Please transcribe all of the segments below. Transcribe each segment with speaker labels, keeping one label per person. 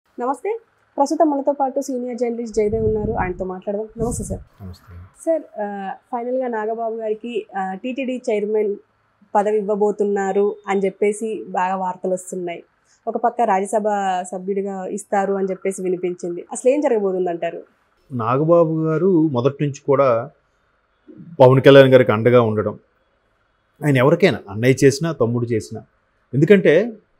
Speaker 1: నమస్తే ప్రస్తుతం మనతో పాటు సీనియర్ జర్నలిస్ట్ జయదేవ్ ఉన్నారు ఆయనతో మాట్లాడదాం నమస్తే సార్
Speaker 2: నమస్తే
Speaker 1: సార్ ఆ, ఫైనల్గా నాగబాబు గారికి టీటీడీ చైర్మన్ పదవి ఇవ్వబోతున్నారు అని చెప్పేసి బాగా వార్తలు వస్తున్నాయి ఒక పక్క రాజ్యసభ సభ్యుడిగా ఇస్తారు అని చెప్పేసి వినిపించింది అసలు ఏం జరగబోతుంది అంటారు
Speaker 2: నాగబాబు గారు మొదటి నుంచి కూడా పవన్ కళ్యాణ్ గారికి అండగా ఉండడం ఆయన ఎవరికైనా అన్నయ్య చేసినా తమ్ముడు చేసినా ఎందుకంటే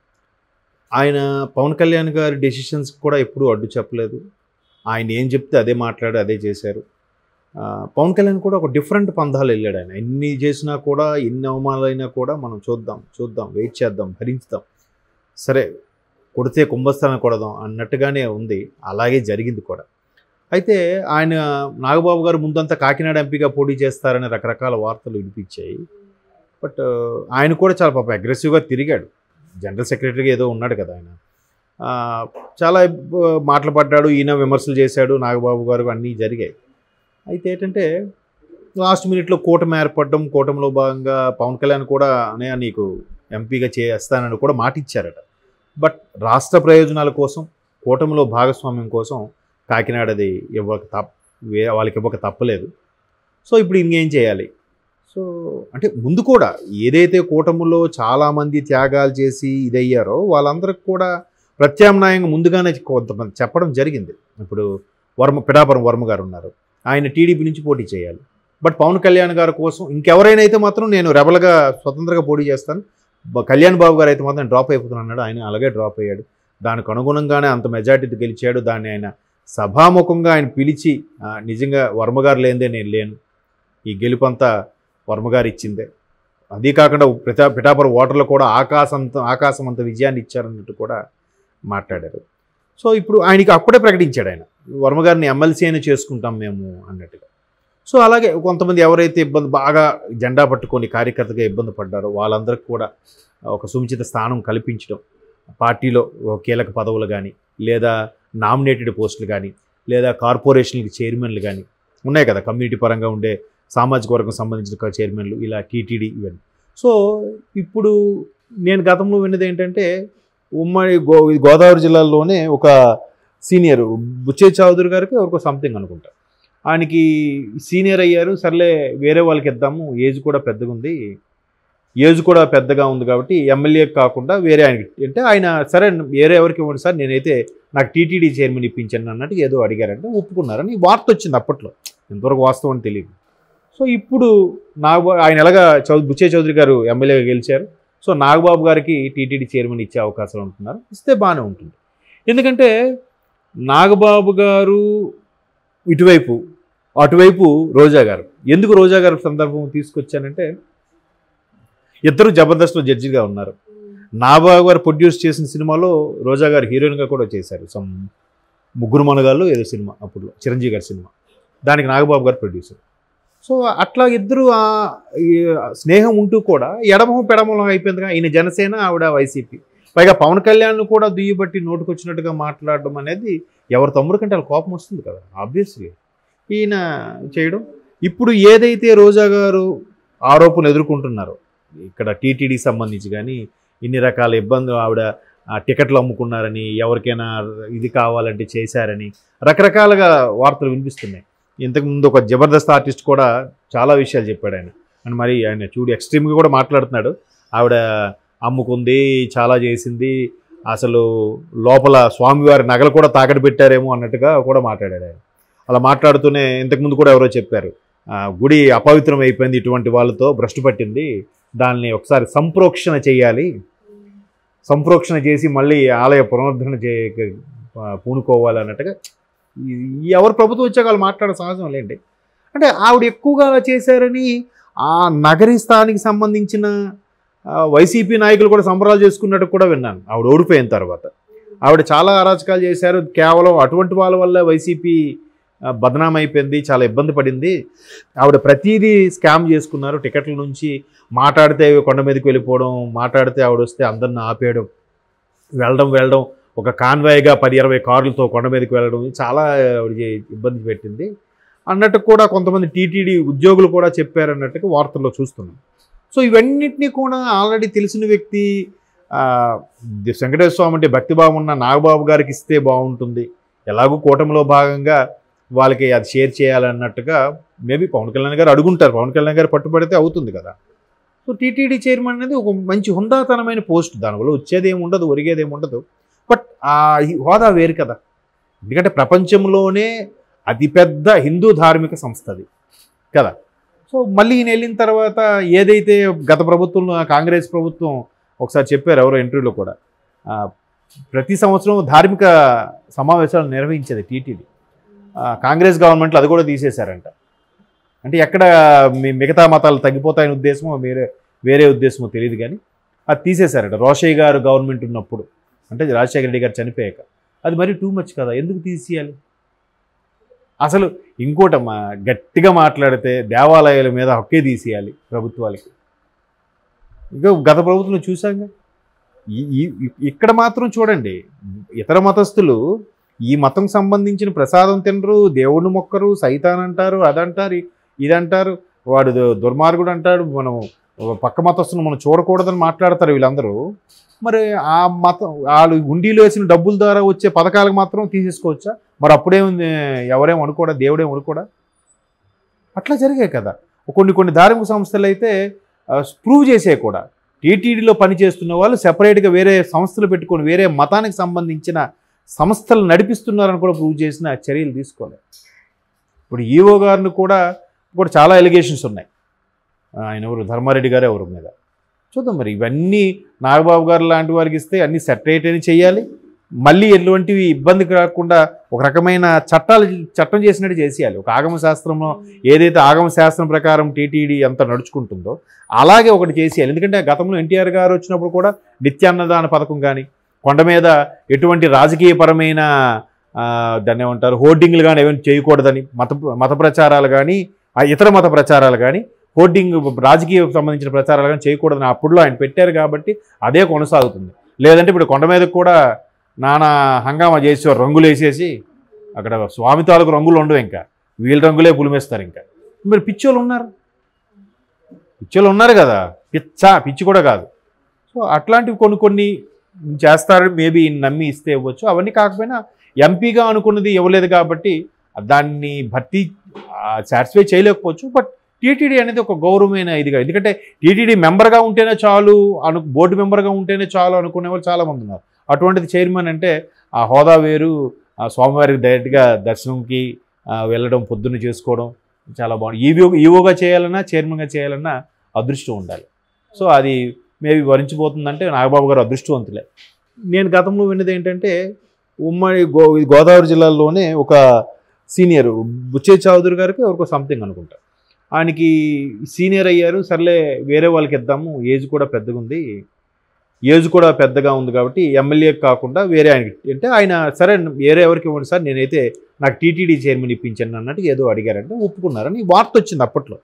Speaker 2: ఆయన పవన్ కళ్యాణ్ గారి డెసిషన్స్ కూడా ఎప్పుడూ అడ్డు చెప్పలేదు ఆయన ఏం చెప్తే అదే మాట్లాడి అదే చేశారు ఆ, పవన్ కళ్యాణ్ కూడా ఒక డిఫరెంట్ పందాలు వెళ్ళాడు ఆయన ఎన్ని చేసినా కూడా ఎన్ని అవమానాలైనా కూడా మనం చూద్దాం చూద్దాం వెయిట్ చేద్దాం భరించుదాం సరే కొడితే కుంభస్థానం కొడదాం అన్నట్టుగానే ఉంది అలాగే జరిగింది కూడా అయితే ఆయన నాగబాబు గారు ముందంతా కాకినాడ ఎంపీగా పోటీ చేస్తారని రకరకాల వార్తలు వినిపించాయి బట్ ఆయన కూడా చాలా పాప అగ్రెసివ్గా తిరిగాడు జనరల్ సెక్రటరీగా ఏదో ఉన్నాడు కదా ఆయన ఆ, చాలా ఇబ్బ- మాటలు పడ్డాడు ఈయన విమర్శలు చేశాడు నాగబాబు గారు అన్నీ జరిగాయి అయితే ఏంటంటే లాస్ట్ మినిట్లో కూటమి ఏర్పడడం కూటమిలో భాగంగా పవన్ కళ్యాణ్ కూడా అనే నీకు ఎంపీగా చేస్తానని కూడా మాట ఇచ్చారట బట్ రాష్ట్ర ప్రయోజనాల కోసం కూటమిలో భాగస్వామ్యం కోసం కాకినాడది ఇవ్వక తప్ప వే వాళ్ళకి ఇవ్వక తప్పలేదు సో ఇప్పుడు ఇంకేం చేయాలి సో అంటే ముందు కూడా ఏదైతే కూటమిలో చాలామంది త్యాగాలు చేసి ఇదయ్యారో వాళ్ళందరికి కూడా ప్రత్యామ్నాయంగా ముందుగానే కొంతమంది చెప్పడం జరిగింది ఇప్పుడు వర్మ పిడాపురం వర్మ గారు ఉన్నారు ఆయన టీడీపీ నుంచి పోటీ చేయాలి బట్ పవన్ కళ్యాణ్ గారి కోసం ఇంకెవరైనా అయితే మాత్రం నేను రెబల్గా స్వతంత్రంగా పోటీ చేస్తాను బ- కళ్యాణ్ బాబు గారు అయితే మాత్రం డ్రాప్ అయిపోతున్నాను అన్నాడు ఆయన అలాగే డ్రాప్ అయ్యాడు దానికి అనుగుణంగానే అంత మెజార్టీతో గెలిచాడు దాన్ని ఆయన సభాముఖంగా ఆయన పిలిచి "ఆ, నిజంగా వర్మగారు లేనిదే నేను లేను ఈ గెలుపంతా వర్మగారు ఇచ్చిందే అదీ కాకుండా పిఠా పిఠాపురం ఓటర్లు కూడా ఆకాశంత ఆకాశం అంత విజయాన్ని ఇచ్చారన్నట్టు కూడా మాట్లాడారు సో ఇప్పుడు ఆయనకి అప్పుడే ప్రకటించాడు ఆయన వర్మగారిని ఎమ్మెల్సీ అయినా చేసుకుంటాం మేము అన్నట్టుగా సో అలాగే కొంతమంది ఎవరైతే ఇబ్బంది బాగా జెండా పట్టుకొని కార్యకర్తగా ఇబ్బంది పడ్డారో వాళ్ళందరికీ కూడా ఒక సుముచిత స్థానం కల్పించడం పార్టీలో ఓ కీలక పదవులు కానీ లేదా నామినేటెడ్ పోస్టులు కానీ లేదా కార్పొరేషన్కి చైర్మన్లు కానీ ఉన్నాయి కదా కమ్యూనిటీ పరంగా ఉండే సామాజిక వర్గం సంబంధించిన చైర్మన్లు ఇలా టీటీడీ ఇవన్నీ సో ఇప్పుడు నేను గతంలో విన్నది ఏంటంటే ఉమ్మడి గో గోదావరి జిల్లాలోనే ఒక సీనియర్ బుచ్చే చౌదరి గారికి ఒక సంథింగ్ అనుకుంటా ఆయనకి సీనియర్ అయ్యారు సర్లే వేరే వాళ్ళకి ఇద్దాము ఏజ్ కూడా పెద్దగా ఉంది ఏజ్ కూడా పెద్దగా ఉంది కాబట్టి ఎమ్మెల్యే కాకుండా వేరే ఆయనకి అంటే ఆయన సరే వేరే ఎవరికి ఇవ్వండి సార్ నేనైతే నాకు టీటీడీ చైర్మన్ ఇప్పించాను అన్నట్టు ఏదో అడిగారంటే ఒప్పుకున్నారని వార్త వచ్చింది అప్పట్లో ఎంతవరకు వాస్తవం అని తెలియదు సో ఇప్పుడు నాగబాబు ఆయన ఎలాగా చౌ బుచ్చే చౌదరి గారు ఎమ్మెల్యేగా గెలిచారు సో నాగబాబు గారికి టీటీడీ చైర్మన్ ఇచ్చే అవకాశాలు ఉంటున్నారు ఇస్తే బాగానే ఉంటుంది ఎందుకంటే నాగబాబు గారు ఇటువైపు అటువైపు రోజా గారు ఎందుకు రోజా గారు సందర్భం తీసుకొచ్చానంటే ఇద్దరు జబర్దస్త్లో జడ్జిగా ఉన్నారు నాగబాబు గారు ప్రొడ్యూస్ చేసిన సినిమాలో రోజా గారు హీరోయిన్గా కూడా చేశారు సమ్ ముగ్గురు మనగాళ్ళు ఏదో సినిమా అప్పుడు చిరంజీవి గారి సినిమా దానికి నాగబాబు గారు ప్రొడ్యూసర్ సో అట్లా ఇద్దరు ఆ ఈ స్నేహం ఉంటూ కూడా ఎడమహం పెడమలం అయిపోయిందిగా ఈయన జనసేన ఆవిడ వైసీపీ పైగా పవన్ కళ్యాణ్ కూడా దుయ్యబట్టి నోటుకొచ్చినట్టుగా మాట్లాడడం అనేది ఎవరి తమ్ముడు కంటే వాళ్ళ కోపం వస్తుంది కదా ఆబ్వియస్లీ ఈయన చేయడం ఇప్పుడు ఏదైతే రోజా గారు ఆరోపణలు ఎదుర్కొంటున్నారో ఇక్కడ టీటీడీకి సంబంధించి కానీ ఇన్ని రకాల ఇబ్బందులు ఆవిడ ఆ, టికెట్లు అమ్ముకున్నారని ఎవరికైనా ఇది కావాలంటే చేశారని రకరకాలుగా వార్తలు వినిపిస్తున్నాయి ఇంతకుముందు ఒక జబర్దస్త్ ఆర్టిస్ట్ కూడా చాలా విషయాలు చెప్పాడు ఆయన అని మరి ఆయన చూడు ఎక్స్ట్రీమ్గా కూడా మాట్లాడుతున్నాడు ఆవిడ అమ్ముకుంది చాలా చేసింది అసలు లోపల స్వామివారి నగలు కూడా తాకట్టు పెట్టారేమో అన్నట్టుగా కూడా మాట్లాడాడు ఆయన అలా మాట్లాడుతూనే ఇంతకుముందు కూడా ఎవరో చెప్పారు ఆ, గుడి అపవిత్రం అయిపోయింది ఇటువంటి వాళ్ళతో భ్రష్టు పట్టింది దాన్ని ఒకసారి సంప్రోక్షణ చేయాలి సంప్రోక్షణ చేసి మళ్ళీ ఆలయ పునరుద్ధరణ చే పూనుకోవాలి అన్నట్టుగా ఈ- ఎవరు ప్రభుత్వం వచ్చాక వాళ్ళు మాట్లాడే సహజం లేండి అంటే ఆవిడ ఎక్కువగా అలా చేశారని ఆ నగరి స్థానికి సంబంధించిన ఆ, వైసీపీ నాయకులు కూడా సంబరాలు చేసుకున్నట్టు కూడా విన్నాను ఆవిడ ఓడిపోయిన తర్వాత ఆవిడ చాలా అరాచకాలు చేశారు కేవలం అటువంటి వాళ్ళ వల్ల వైసీపీ ఆ, బదనాం అయిపోయింది చాలా ఇబ్బంది పడింది ఆవిడ ప్రతిదీ స్కామ్ చేసుకున్నారు టికెట్ల నుంచి మాట్లాడితే కొండ మీదకి వెళ్ళిపోవడం మాట్లాడితే ఆవిడ వస్తే అందరిని ఆపేయడం వెళ్ళడం వెళ్ళడం ఒక కాన్వాయ్గా పది ఇరవై కార్లతో కొండ మీదకి వెళ్ళడం చాలా ఆవిడకి ఇబ్బంది పెట్టింది అన్నట్టు కూడా కొంతమంది టీటీడీ ఉద్యోగులు కూడా చెప్పారన్నట్టుగా వార్తల్లో చూస్తున్నాం సో ఇవన్నిటినీ కూడా ఆల్రెడీ తెలిసిన వ్యక్తి ఆ, ది- వెంకటేశ్వర స్వామి అంటే భక్తిభావం ఉన్న నాగబాబు గారికి ఇస్తే బాగుంటుంది ఎలాగో కూటమిలో భాగంగా వాళ్ళకి అది షేర్ చేయాలన్నట్టుగా మేబీ పవన్ కళ్యాణ్ గారు అడుగుంటారు పవన్ కళ్యాణ్ గారు పట్టుబడితే అవుతుంది కదా సో టీటీడీ చైర్మన్ అనేది ఒక మంచి హుందాతనమైన పోస్ట్ దానివల్ల వచ్చేది ఏమి ఉండదు ఒరిగేది ఏమి ఉండదు బట్ ఆ ఈ హోదా వేరు కదా ఎందుకంటే ప్రపంచంలోనే అతిపెద్ద హిందూ ధార్మిక సంస్థ అది కదా సో మళ్ళీ ఈయన వెళ్ళిన తర్వాత ఏదైతే గత ప్రభుత్వంలో కాంగ్రెస్ ప్రభుత్వం ఒకసారి చెప్పారు ఎవరో ఇంటర్వ్యూలో కూడా ఆ, ప్రతి సంవత్సరం ధార్మిక సమావేశాలు నిర్వహించేది టీటీడీ కాంగ్రెస్ గవర్నమెంట్లో అది కూడా తీసేశారంట అంటే ఎక్కడ మీ మిగతా మతాలు తగ్గిపోతాయని ఉద్దేశమో వేరే వేరే ఉద్దేశమో తెలియదు కానీ అది తీసేశారట రోషయ్య గారు గవర్నమెంట్ ఉన్నప్పుడు అంటే రాజశేఖర రెడ్డి గారు చనిపోయాక అది మరీ టూ మచ్ కదా ఎందుకు తీసేయాలి అసలు ఇంకోటమ్మా గట్టిగా మాట్లాడితే దేవాలయాల మీద హక్కే తీసేయాలి ప్రభుత్వాలకి ఇంకా గత ప్రభుత్వం చూసాంగా ఈ ఈ- ఇక్కడ మాత్రం చూడండి ఇతర మతస్థులు ఈ మతం సంబంధించిన ప్రసాదం తినరు దేవుడిని మొక్కరు సైతాన్ అంటారు అదంటారు ఇ- ఇదంటారు వాడు దు- దుర్మార్గుడు అంటాడు మనం పక్క మతస్థులు మనం చూడకూడదని మాట్లాడతారు వీళ్ళందరూ మరి ఆ మతం వాళ్ళు ఉండిలో వేసిన డబ్బుల ద్వారా వచ్చే పథకాలకు మాత్రం తీసేసుకోవచ్చా మరి అప్పుడేముంది ఎవరేం అనుకోడా దేవుడేం అనుకోడా అట్లా జరిగాయి కదా కొన్ని కొన్ని ధార్మిక సంస్థలు అయితే ప్రూవ్ చేసే కూడా టీటీడీలో పనిచేస్తున్న వాళ్ళు సెపరేట్గా వేరే సంస్థలు పెట్టుకొని వేరే మతానికి సంబంధించిన సంస్థలు నడిపిస్తున్నారని కూడా ప్రూవ్ చేసిన చర్యలు తీసుకోలేదు ఇప్పుడు ఈఓ గారిని కూడా కూడా చాలా ఎలిగేషన్స్ ఉన్నాయి ఆయన ఎవరు ధర్మారెడ్డి గారు ఎవరి మీద చూద్దాం మరి ఇవన్నీ నాగబాబు గారు లాంటి వారికి ఇస్తే అన్నీ సెటరేట్ అని చేయాలి మళ్ళీ ఎటువంటివి ఇబ్బంది కాకుండా ఒక రకమైన చట్టాలు చట్టం చేసినట్టు చేసేయాలి ఒక ఆగమ శాస్త్రంలో ఏదైతే ఆగమ శాస్త్రం ప్రకారం టీటీడీ ఎంత నడుచుకుంటుందో అలాగే ఒకటి చేసేయాలి ఎందుకంటే గతంలో ఎన్టీఆర్ గారు వచ్చినప్పుడు కూడా నిత్యాన్నదాన పథకం కానీ కొండ మీద ఎటువంటి రాజకీయపరమైన ఆ, దాన్ని ఏమంటారు హోర్డింగ్లు కానీ ఏమైనా చేయకూడదని మత మత ప్రచారాలు కానీ ఆ ఇతర మత ప్రచారాలు కానీ హోర్డింగ్ రాజకీయ సంబంధించిన ప్రచారాలు కానీ చేయకూడదని అప్పుడులో ఆయన పెట్టారు కాబట్టి అదే కొనసాగుతుంది లేదంటే ఇప్పుడు కొండ మీద కూడా నానా హంగామా చేసి రంగులు వేసేసి అక్కడ స్వామి తాలూకు రంగులు ఉండవు ఇంకా వీళ్ళ రంగులే పులిమేస్తారు ఇంకా మరి పిచ్చోళ్ళు ఉన్నారు పిచ్చోళ్ళు ఉన్నారు కదా పిచ్చ పిచ్చి కూడా కాదు సో అట్లాంటివి కొన్ని కొన్ని చేస్తారు మేబీ నమ్మి ఇస్తే ఇవ్వచ్చు అవన్నీ కాకపోయినా ఎంపీగా అనుకున్నది ఇవ్వలేదు కాబట్టి దాన్ని భర్తీ సాటిస్ఫై చేయలేకపోవచ్చు బట్ టీటీడీ అనేది ఒక గౌరవమైన ఇదిగా ఎందుకంటే టీటీడీ మెంబర్గా ఉంటేనే చాలు అను బోర్డు మెంబర్గా ఉంటేనే చాలు అనుకునే వాళ్ళు చాలామంది ఉన్నారు అటువంటిది చైర్మన్ అంటే ఆ హోదా వేరు ఆ స్వామివారికి డైరెక్ట్గా దర్శనంకి ఆ, వెళ్ళడం పొద్దున్న చేసుకోవడం చాలా బాగుంది ఈవో ఈవోగా చేయాలన్నా చైర్మన్గా చేయాలన్నా అదృష్టం ఉండాలి సో అది మేబీ వరించిపోతుందంటే నాగబాబు గారు అదృష్టవంతులే నేను గతంలో విన్నది ఏంటంటే ఉమ్మడి గో గోదావరి జిల్లాలోనే ఒక సీనియర్ బుచ్చే చౌదరి గారికి ఎవరికో సంథింగ్ అనుకుంటా ఆయనకి సీనియర్ అయ్యారు సర్లే వేరే వాళ్ళకి ఇద్దాము ఏజ్ కూడా పెద్దగా ఉంది ఏజ్ కూడా పెద్దగా ఉంది కాబట్టి ఎమ్మెల్యే కాకుండా వేరే ఆయనకి అంటే ఆయన సరే వేరే ఎవరికి ఇవ్వండి సార్ నేనైతే నాకు టీటీడీ చైర్మన్ ఇప్పించాను అన్నట్టు ఏదో అడిగారంటే ఒప్పుకున్నారని వార్త వచ్చింది అప్పట్లో